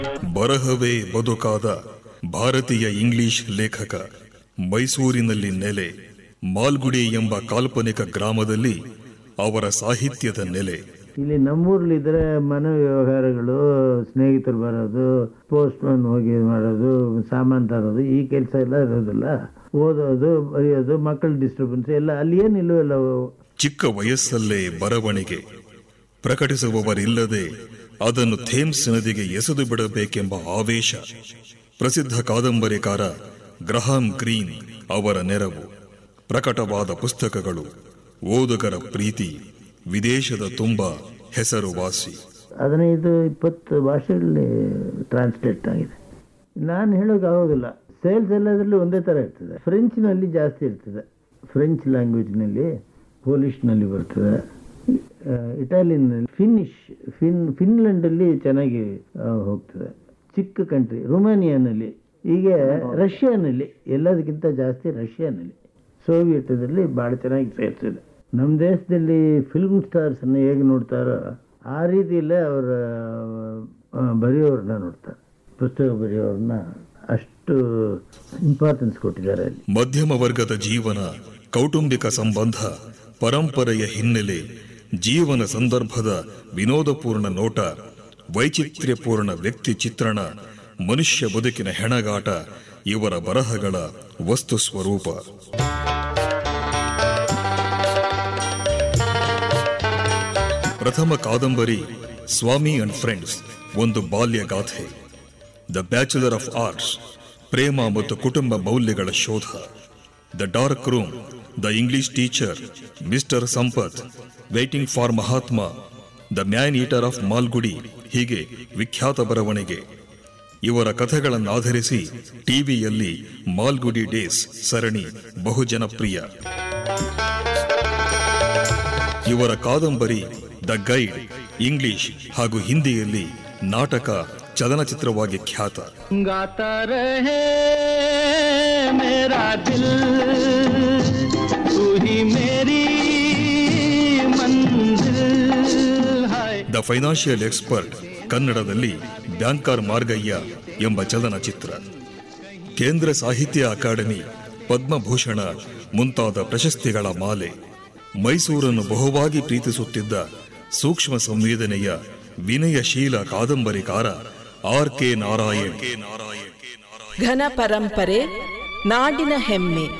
ಬರಹವೇ ಬದುಕಾದ ಭಾರತೀಯ ಇಂಗ್ಲಿಷ್ ಲೇಖಕ ಮೈಸೂರಿನಲ್ಲಿ ನೆಲೆ ಮಾಲ್ಗುಡಿ ಎಂಬ ಕಾಲ್ಪನಿಕ ಗ್ರಾಮದಲ್ಲಿ ಅವರ ಸಾಹಿತ್ಯದ ನೆಲೆ ಇಲ್ಲಿ ನಮ್ಮೂರ್ಲಿದ್ರೆ ಮನೆ ವ್ಯವಹಾರಗಳು ಸ್ನೇಹಿತರು ಬರೋದು ಪೋಸ್ಟ್ ಮ್ಯಾನ್ ಹೋಗಿ ಮಾಡೋದು ಸಾಮಾನು ತರೋದು ಈ ಕೆಲಸ ಎಲ್ಲ ಇರೋದಿಲ್ಲ ಓದೋದು ಬರೆಯೋದು ಮಕ್ಕಳ ಡಿಸ್ಟರ್ಬೆನ್ಸ್ ಎಲ್ಲ ಅಲ್ಲಿ ಏನಿಲ್ವಲ್ಲ ಚಿಕ್ಕ ವಯಸ್ಸಲ್ಲೇ ಬರವಣಿಗೆ ಪ್ರಕಟಿಸುವವರಿಲ್ಲದೆ ಅದನ್ನು ಥೇಮ್ಸ್ ನದಿಗೆ ಎಸೆದು ಬಿಡಬೇಕೆಂಬ ಆವೇಶ ಪ್ರಸಿದ್ಧ ಕಾದಂಬರಿಕಾರ ಗ್ರಹಾಂ ಗ್ರೀನ್ ಅವರ ನೆರವು ಪ್ರಕಟವಾದ ಪುಸ್ತಕಗಳು ಓದುಗರ ಪ್ರೀತಿ ವಿದೇಶದ ತುಂಬ ಹೆಸರುವಾಸಿ ಹದಿನೈದು ಇಪ್ಪತ್ತು ಭಾಷೆಗಳಲ್ಲಿ ಟ್ರಾನ್ಸ್ಲೇಟ್ ಆಗಿದೆ ನಾನು ಹೇಳೋಕೆ ಆಗೋದಿಲ್ಲ ಸೇಲ್ಸ್ ಎಲ್ಲದರಲ್ಲೂ ಒಂದೇ ಥರ ಇರ್ತದೆ ಫ್ರೆಂಚ್ನಲ್ಲಿ ಜಾಸ್ತಿ ಇರ್ತದೆ ಫ್ರೆಂಚ್ ಲ್ಯಾಂಗ್ವೇಜ್ನಲ್ಲಿ ಪೋಲಿಷ್ನಲ್ಲಿ ಬರ್ತದೆ ಇಟಾಲಿಯನ್ನಲ್ಲಿ ಫಿನ್ನಿಷ್ ಫಿನ್ ಫಿನ್ಲೆಂಡಲ್ಲಿ ಚೆನ್ನಾಗಿ ಆ, ಹೋಗ್ತದೆ ಚಿಕ್ಕ ಕಂಟ್ರಿ ರೊಮಾನಿಯಾನಲ್ಲಿ ಹೀಗೆ ರಷ್ಯಾನಲ್ಲಿ ಎಲ್ಲದಕ್ಕಿಂತ ಜಾಸ್ತಿ ರಷ್ಯಾನಲ್ಲಿ ಸೋವಿಯಟದಲ್ಲಿ ಭಾಳ ಚೆನ್ನಾಗಿ ಸೇರ್ತಿದೆ ನಮ್ಮ ದೇಶದಲ್ಲಿ ಫಿಲ್ಮ್ ಸ್ಟಾರ್ಸನ್ನು ಹೇಗೆ ನೋಡ್ತಾರೋ ಆ ರೀತಿಯಲ್ಲೇ ಅವರ ಆ, ಬರೆಯೋರನ್ನ ನೋಡ್ತಾರೆ ಪುಸ್ತಕ ಬರೆಯೋರನ್ನ ಅಷ್ಟು ಇಂಪಾರ್ಟೆನ್ಸ್ ಕೊಟ್ಟಿದ್ದಾರೆ ಅಲ್ಲಿ ಮಧ್ಯಮ ವರ್ಗದ ಜೀವನ ಕೌಟುಂಬಿಕ ಸಂಬಂಧ ಪರಂಪರೆಯ ಹಿನ್ನೆಲೆ ಜೀವನ ಸಂದರ್ಭದ ವಿನೋದಪೂರ್ಣ ನೋಟ ವೈಚಿತ್ರ್ಯಪೂರ್ಣ ವ್ಯಕ್ತಿ ಚಿತ್ರಣ ಮನುಷ್ಯ ಬದುಕಿನ ಹೆಣಗಾಟ ಇವರ ಬರಹಗಳ ವಸ್ತು ಸ್ವರೂಪ ಪ್ರಥಮ ಕಾದಂಬರಿ ಸ್ವಾಮಿ ಅಂಡ್ ಫ್ರೆಂಡ್ಸ್ ಒಂದು ಬಾಲ್ಯ ಗಾಥೆ ದ ಬ್ಯಾಚುಲರ್ ಆಫ್ ಆರ್ಟ್ಸ್ ಪ್ರೇಮ ಮತ್ತು ಕುಟುಂಬ ಮೌಲ್ಯಗಳ ಶೋಧ the dark room the English teacher mister Sampath waiting for Mahatma the man eater of Malgudi ಹೀಗೆ ವಿಖ್ಯಾತ ಬರವಣಿಗೆ ಇವರ ಕಥೆಗಳನ್ನಾಧರಿಸಿ ಟಿವಿಯಲ್ಲಿ ಮಾಲ್ಗುಡಿ ಡೇಸ್ ಸರಣಿ ಬಹುಜನಪ್ರಿಯ ಇವರ ಕಾದಂಬರಿ ದ ಗೈಡ್ ಇಂಗ್ಲಿಷ್ ಹಾಗೂ ಹಿಂದಿಯಲ್ಲಿ ನಾಟಕ ಚಲನಚಿತ್ರವಾಗಿ ಖ್ಯಾತ गाता रहे मेरा दिल तू ही मेरी मंजिल है ದ ಫೈನಾನ್ಷಿಯಲ್ ಎಕ್ಸ್ಪರ್ಟ್ ಕನ್ನಡದಲ್ಲಿ ಬ್ಯಾಂಕರ್ ಮಾರ್ಗಯ್ಯ ಎಂಬ ಚಲನಚಿತ್ರ ಕೇಂದ್ರ ಸಾಹಿತ್ಯ ಅಕಾಡೆಮಿ ಪದ್ಮಭೂಷಣ ಮುಂತಾದ ಪ್ರಶಸ್ತಿಗಳ ಮಾಲೆ ಮೈಸೂರನ್ನು ಬಹುವಾಗಿ ಪ್ರೀತಿಸುತ್ತಿದ್ದ ಸೂಕ್ಷ್ಮ ಸಂವೇದನೆಯ ವಿನಯಶೀಲ ಕಾದಂಬರಿಕಾರ ಆರ್ ಕೆ ನಾರಾಯಣ್ ಘನ ಪರಂಪರೆ ನಾಡಿನ ಹೆಮ್ಮೆ